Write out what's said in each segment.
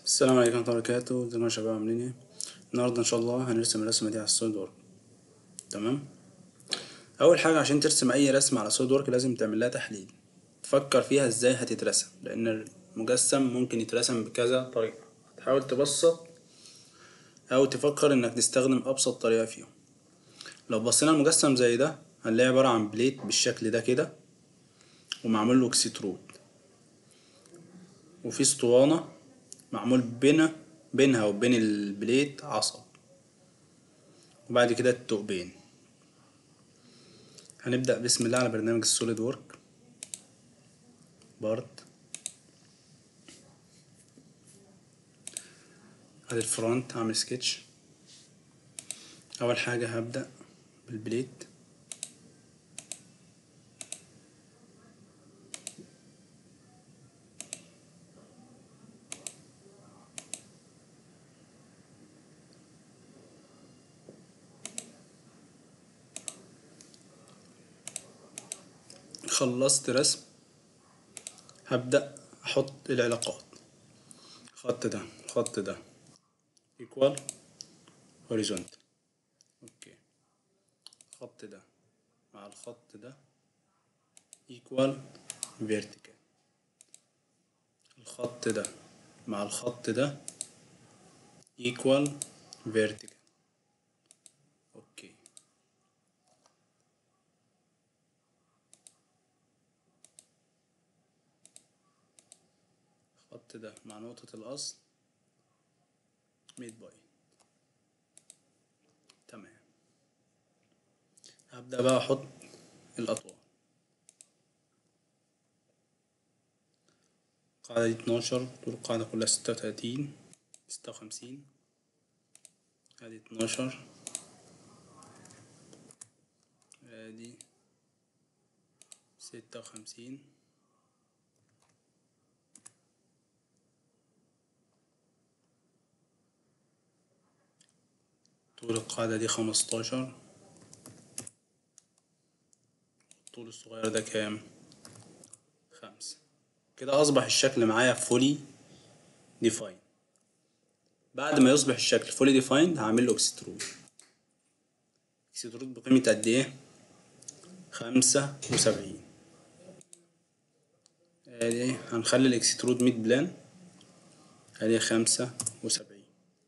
السلام عليكم ورحمة الله وبركاته ازيكم يا شباب عاملين ايه النهاردة ان شاء الله هنرسم الرسمة دي على السوليد وورك تمام اول حاجة عشان ترسم اي رسمة على السوليد وورك لازم تعمل لها تحليل تفكر فيها ازاي هتترسم لان المجسم ممكن يترسم بكذا طريقة تحاول تبسط او تفكر انك تستخدم ابسط طريقة فيهم لو بصينا المجسم زي ده هنلاقي عبارة عن بليت بالشكل ده كده ومعمول له اكسترود وفي اسطوانة معمول بينها بينها وبين البليت عصب وبعد كده التقبين هنبدأ بسم الله على برنامج السوليد وورك بارت ادي الفرونت هعمل سكتش اول حاجة هبدأ بالبليت خلصت رسم هبدأ أحط العلاقات الخط ده الخط ده equal horizontal اوكي الخط ده مع الخط ده equal vertical الخط ده مع الخط ده equal vertical اوكي الخط ده مع نقطة الأصل ميد باي تمام هبدأ بقى أحط الأطوال القاعدة دي اتناشر طول القاعدة كلها ستة وتلاتين ستة وخمسين ادي اتناشر ادي ستة وخمسين طول القاعدة دي خمستاشر الطول الصغير ده كام خمسة كده أصبح الشكل معايا فولي ديفاين بعد ما يصبح الشكل فولي ديفايند هعمل له اكسترود اكسترود بقيمة قد ايه خمسة وسبعين ادي هنخلي الاكسترود ميد بلان ادي خمسة وسبعين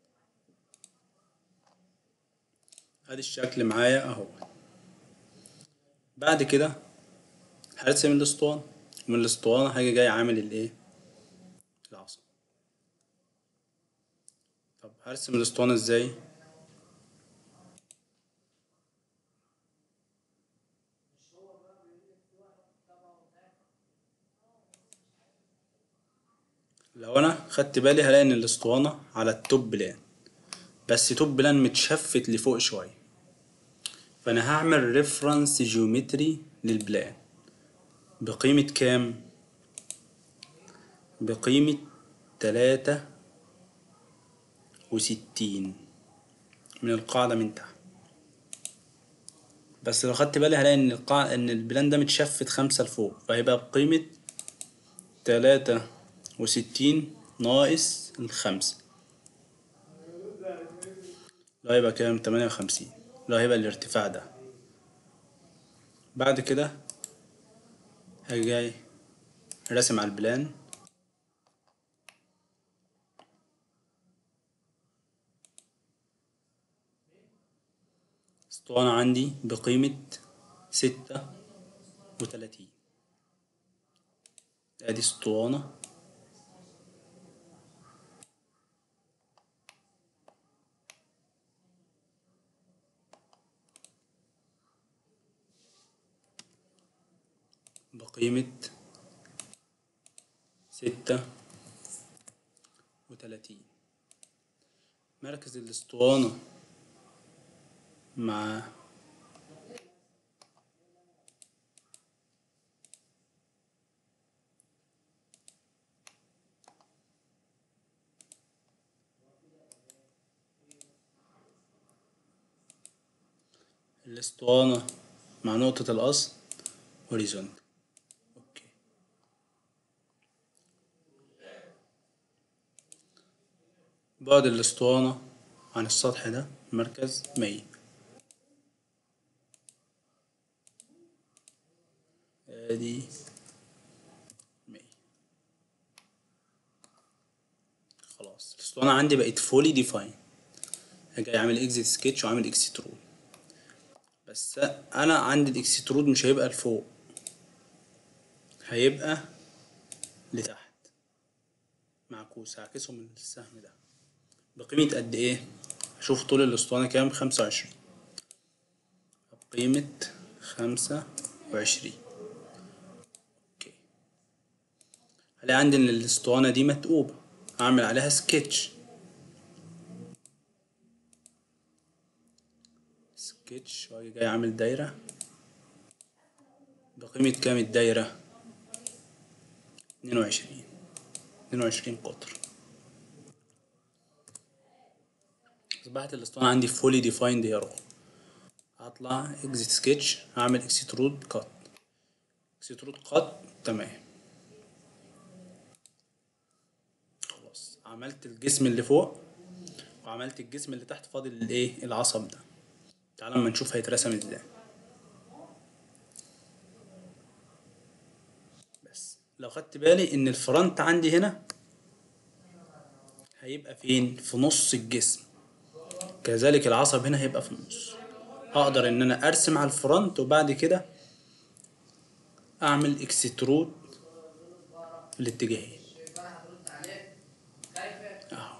ادي الشكل معايا اهو بعد كده هرسم الاسطوانة ومن الاسطوانة هاجي جاي عامل الايه العصا طب هرسم الاسطوانة ازاي لو انا خدت بالي هلاقي ان الاسطوانة على التوب بلان بس توب بلان متشفت لفوق شوية فانا هعمل ريفرنس جيومتري للبلان بقيمة كام بقيمة تلاتة وستين من القاعدة من تحت بس لو خدت بالي هلاقي ان القاع ان البلان ده متشفت خمسة لفوق فهيبقى بقيمة تلاتة وستين ناقص الخمسة اللي هيبقى كام تمانية وخمسين اللي هيبقى الارتفاع ده بعد كده هاجي جاي راسم على البلان اسطوانة عندي بقيمة ستة وتلاتين ادي اسطوانة بقيمة ستة وتلاتين مركز الاسطوانة مع الاسطوانة مع نقطة الأصل هوريزونتال اوكي بعد الاسطوانة عن السطح ده مركز مية ادي مية خلاص الاسطوانة عندي بقت فولي ديفاين هاجي اعمل اكزيت سكتش وعامل اكسترود بس انا عندي الاكسترود مش هيبقى لفوق هيبقى لتحت معكوس هعكسه من السهم ده بقيمة قد ايه هشوف طول الاسطوانة كام خمسة وعشرين بقيمة خمسة وعشرين اوكي هلاقي عندي ان الاسطوانة دي متقوبة هعمل عليها سكتش سكتش واجي جاي عامل دايرة بقيمة كام الدايرة اتنين وعشرين اتنين وعشرين قطر اصبحت الاسطوانة عندي فولي ديفايند هي رقم هطلع اكزيت سكتش هعمل اكسترود كات اكسترود كات تمام خلاص عملت الجسم اللي فوق وعملت الجسم اللي تحت فاضل الايه العصب ده تعال اما نشوف هيترسم ازاي بس لو خدت بالي ان الفرونت عندي هنا هيبقى فين في نص الجسم كذلك العصب هنا هيبقى في النص هقدر ان انا ارسم على الفرونت وبعد كده اعمل اكسترود في الاتجاهين اهو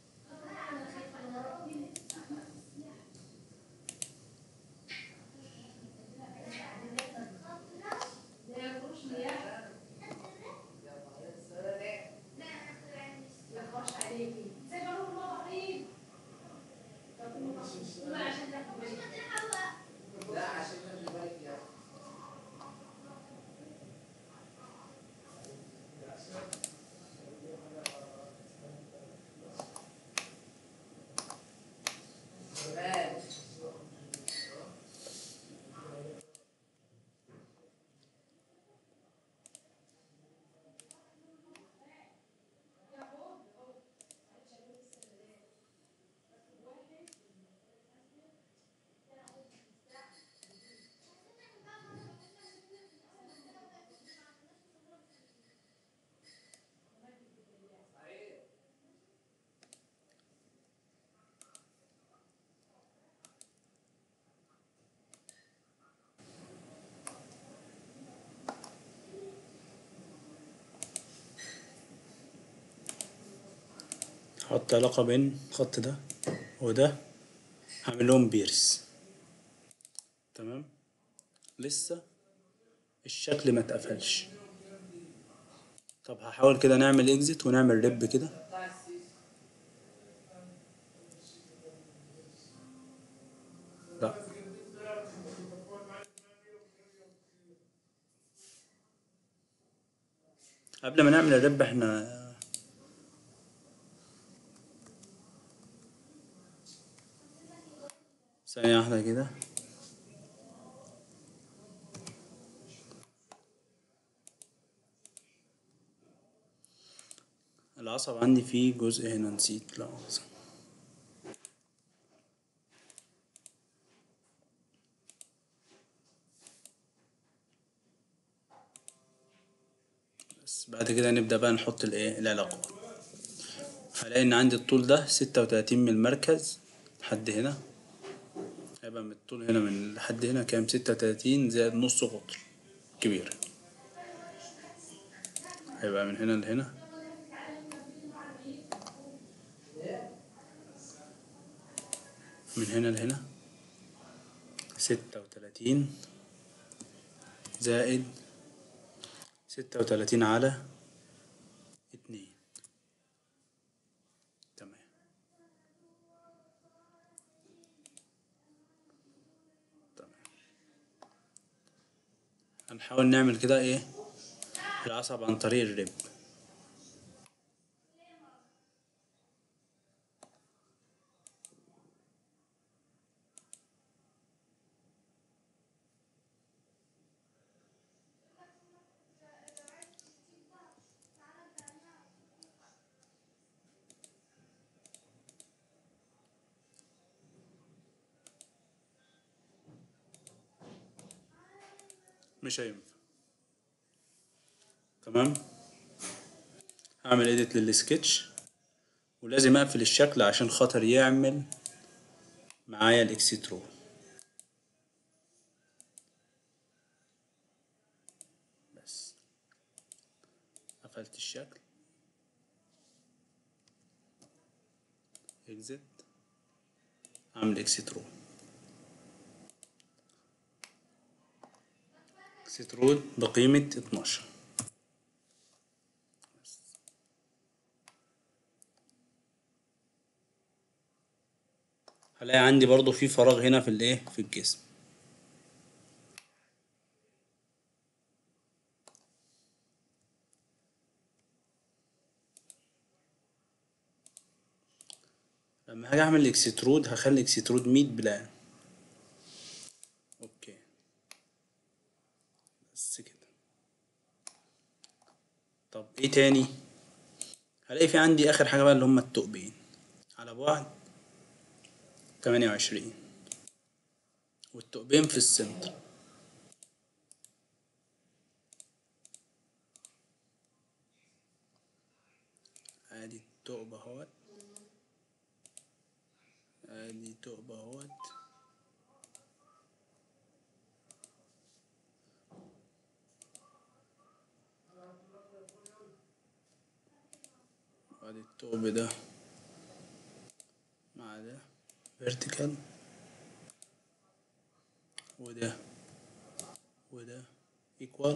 حط علاقة بين الخط ده وده هعمل لهم بيرس تمام لسه الشكل ما اتقفلش طب هحاول كده نعمل اكزيت ونعمل ريب كده لا قبل ما نعمل الريب احنا ثانية واحدة كده العصب عندي فيه جزء هنا نسيت لا مؤاخذة. بس بعد كده نبدأ بقى نحط الايه العلاقات هلاقي ان عندي الطول ده ستة وتلاتين من المركز لحد هنا هيبقى من الطول هنا من لحد هنا كام ستة وتلاتين زائد نص قطر كبير هيبقى من هنا لهنا من هنا لهنا ستة وتلاتين زائد ستة وتلاتين على اتنين تمام تمام هنحاول نعمل كده ايه العصب عن طريق الرب مش هينفع تمام هعمل اديت للسكتش ولازم اقفل الشكل عشان خاطر يعمل معايا الاكسترو بس قفلت الشكل اكزت اعمل اكسترو اكسترود بقيمة اتناشر هلاقي عندي برضو في فراغ هنا في الايه في الجسم لما هاجي اعمل اكسترود هخلي اكسترود مية بلان اوكي بس كده طب ايه تاني هلاقي في عندي اخر حاجة بقى اللي هما التقبين على بعد تمانية وعشرين والتقبين في السنتر ادي التقب اهوت ادي تقب اهوت ادي التقب ده مع ده vertical وده وده equal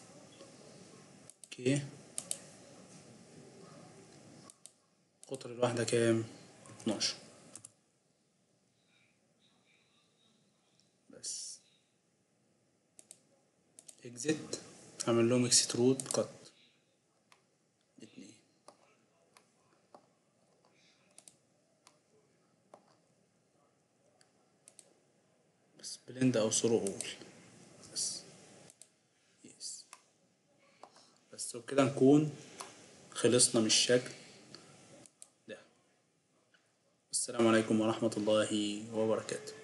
اوكي قطر الواحدة كام؟ اتناشر بس اكزت اعمل لهم اكسترود قط اتنين بس بلند او ثرو اول بس يس بس وبكده نكون خلصنا من الشكل ده السلام عليكم ورحمة الله وبركاته